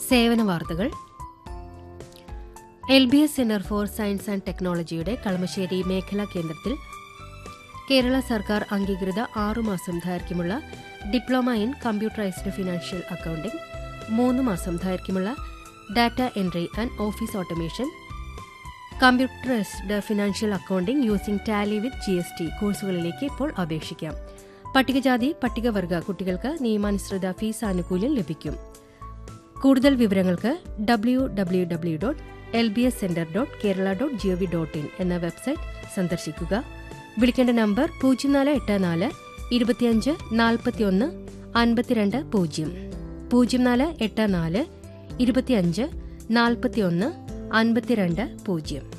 സേവന വാർത്തകൾ L B S centre for science and ടെക്നോളജിയുടെ കളമശ്ശേരി മേഖലാ കേന്ദ്രത്തിൽ കേരള സർക്കാർ അംഗീകൃത ആറുമാസം ദൈർഘ്യമുള്ള diploma in computerised financial accounting മൂന്ന് മാസം ദൈർഘ്യമുള്ള data entry and office automation computerised financial accounting using Tally with G S T കോഴ്സുകളിലേക്ക് ഇപ്പോൾ അപേക്ഷിക്കാം പട്ടികജാതി പട്ടികവർഗ കുട്ടികൾക്ക് നിയമാനുസൃത ഫീസ് ആനുകൂല്യം ലഭിക്കും കൂടുതൽ വിവരങ്ങൾക്ക് W W W dot L B S centre dot Kerala dot G O V dot in എന്ന വെബ്സൈറ്റ് സന്ദർശിക്കുക വിളിക്കേണ്ട നമ്പർ പൂജ്യം നാല് എട്ട് നാല് ഇരുപത്തിയഞ്ച് നാൽപ്പത്തിയൊന്ന് അൻപത്തിരണ്ട് പൂജ്യം പൂജ്യം നാല് എട്ട് നാല് ഇരുപത്തിയഞ്ച് നാൽപ്പത്തിയൊന്ന് അൻപത്തിരണ്ട് പൂജ്യം